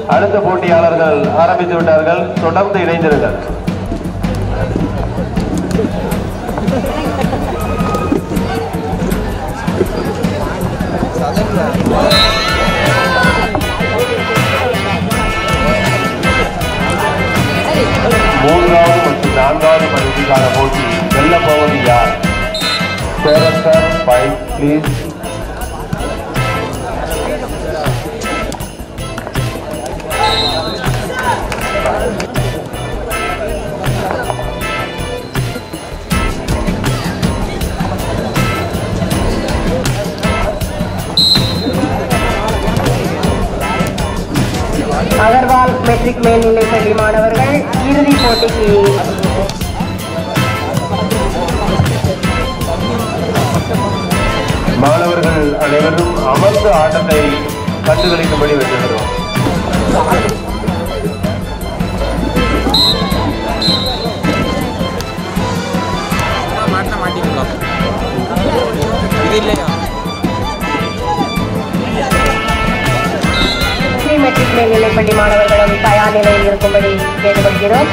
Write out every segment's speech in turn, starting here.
அடுத்த போட்டியாளர்கள் ஆரம்பித்து விட்டார்கள் தொடர்ந்து இணைந்திருங்கள் மூன்றாவது மற்றும் நான்காவது பகுதிக்கான போட்டி வெல்ல போவது யார் sir five please Agarwal matric மேல்நிலைப் பள்ளி மாணவர்கள் இறுதிப் போட்டிக்கு மாணவர்கள் அனைவரும் அமர்ந்து ஆட்டத்தை கண்டுகளிக்கும்படி வென்றுகிறோம் மாட்ட மாட்டீங்களா இது இல்லையா ஸ்ரீ மெட்ரிக் மேல்நிலைப் பள்ளி மாணவர்களும் தயார் நிலையில் இருக்கும்படி கேட்டுக்கொள்கிறோம்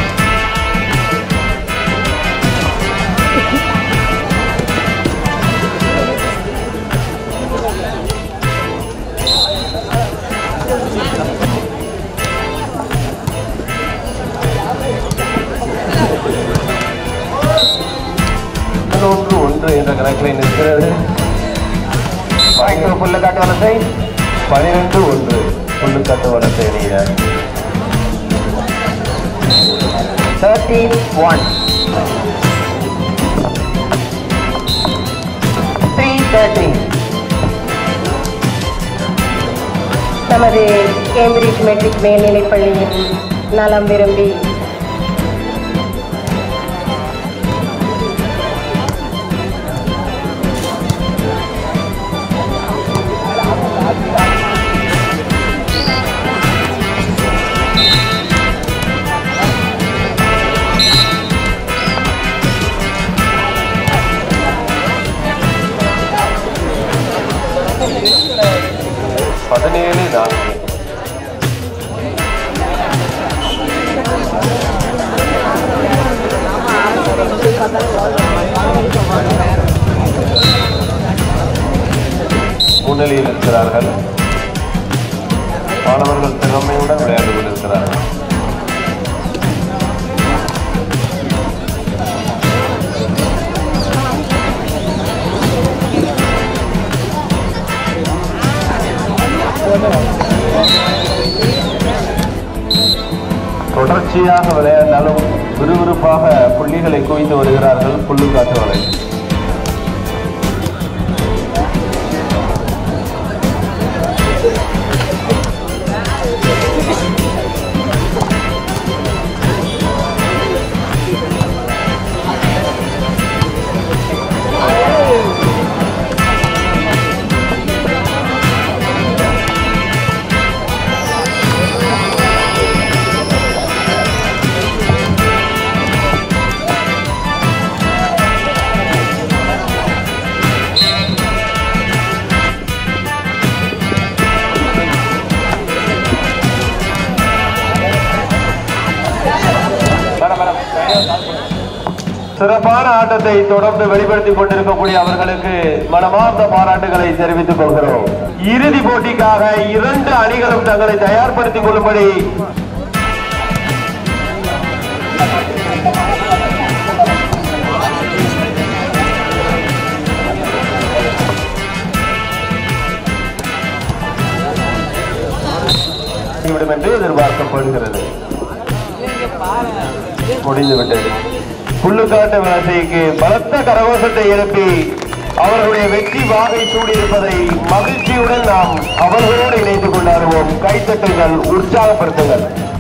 பதினொன்று ஒன்று என்ற கணக்கில் நிற்கிறது மைக்ரோ புல்லுக்காட்டு வலசை பனிரெண்டு ஒன்று புல்லுக்காட்டு வலசை அணியினர் தேர்ட்டீன் ஒன் த்ரீ தேர்ட்டீன் நமது கேம்பிரிட்ஜ் மெட்ரிக் மேல்நிலைப் பள்ளியின் நலம் விரும்பி பதினேழு நான்கு முன்னிலையில் இருக்கிறார்கள் மாணவர்கள் திறமையுடன் விளையாடி கொண்டிருக்கிறார்கள் தொடர்ச்சியாக விளையாண்டாலும் விறுவிறுப்பாக புள்ளிகளை குவித்து வருகிறார்கள் புல்லுக்காட்டு வலை சிறப்பான ஆட்டத்தை தொடர்ந்து வெளிப்படுத்திக் கொண்டிருக்கக்கூடிய அவர்களுக்கு மனமார்ந்த பாராட்டுகளை தெரிவித்துக் கொள்கிறோம் இறுதி போட்டிக்காக இரண்டு அணிகளும் தங்களை தயார்படுத்திக் கொள்ளும்படி விடும் என்று எதிர்பார்க்கப்படுகிறது முடிந்துவிட்டது புல்லுக்காட்டு வலசைக்கு பலத்த கரகோஷத்தை எழுப்பி அவர்களுடைய வெற்றி வாகை சூடியிருப்பதை மகிழ்ச்சியுடன் நாம் அவர்களோடு இணைந்து கொண்டாடுவோம் கைத்தட்டுங்கள் உற்சாகப்படுத்துங்கள்